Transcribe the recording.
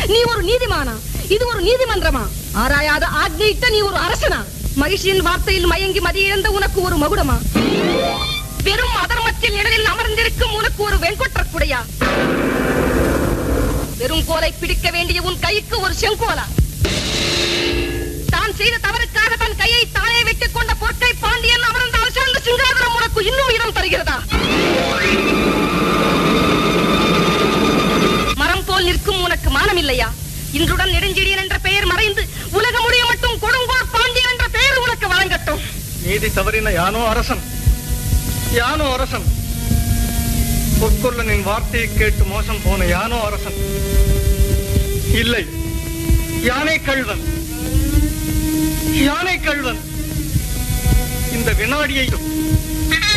நீ ஒரு நீதிமானா இது ஒரு நீதிமன்றமா ஆராயாத ஆக்னியிட்ட நீ ஒரு அரசனா மகிழ்ச்சியின் வார்த்தையில் மயங்கி மதியிழந்த உனக்கு ஒரு மகுடமா வெறும் அதர்மத்தில் நிழலில் அமர்ந்திருக்கும் உனக்கு ஒரு வெண்கொற்ற குடையா வெறும் கோலை பிடிக்க வேண்டிய உன் கைக்கு ஒரு செங்கோலா தான் செய்த தவறுக்காக தன் கையை தானே வெட்டிக் கொண்ட பொற்கை பாண்டியன் அமர்ந்தால் சிறந்த சிங்காதனம் உனக்கு இன்னும் இடம் தருகிறதா மரம் போல் நிற்கும் உனக்கு மானம் இல்லையா இன்றுடன் நெடுஞ்செழியன் என்ற பெயர் மறைந்து உலக முடிய மட்டும் கொடுங்கோர் பாண்டியன் என்ற பெயர் உனக்கு வழங்கட்டும் நீதி தவறின யானோ அரசன் யானோ அரசன் பொற்கொள்ளனின் வார்த்தையை கேட்டு மோசம் போன யானோ அரசன் இல்லை யானை கள்வன் யானை கள்வன் இந்த வினாடியை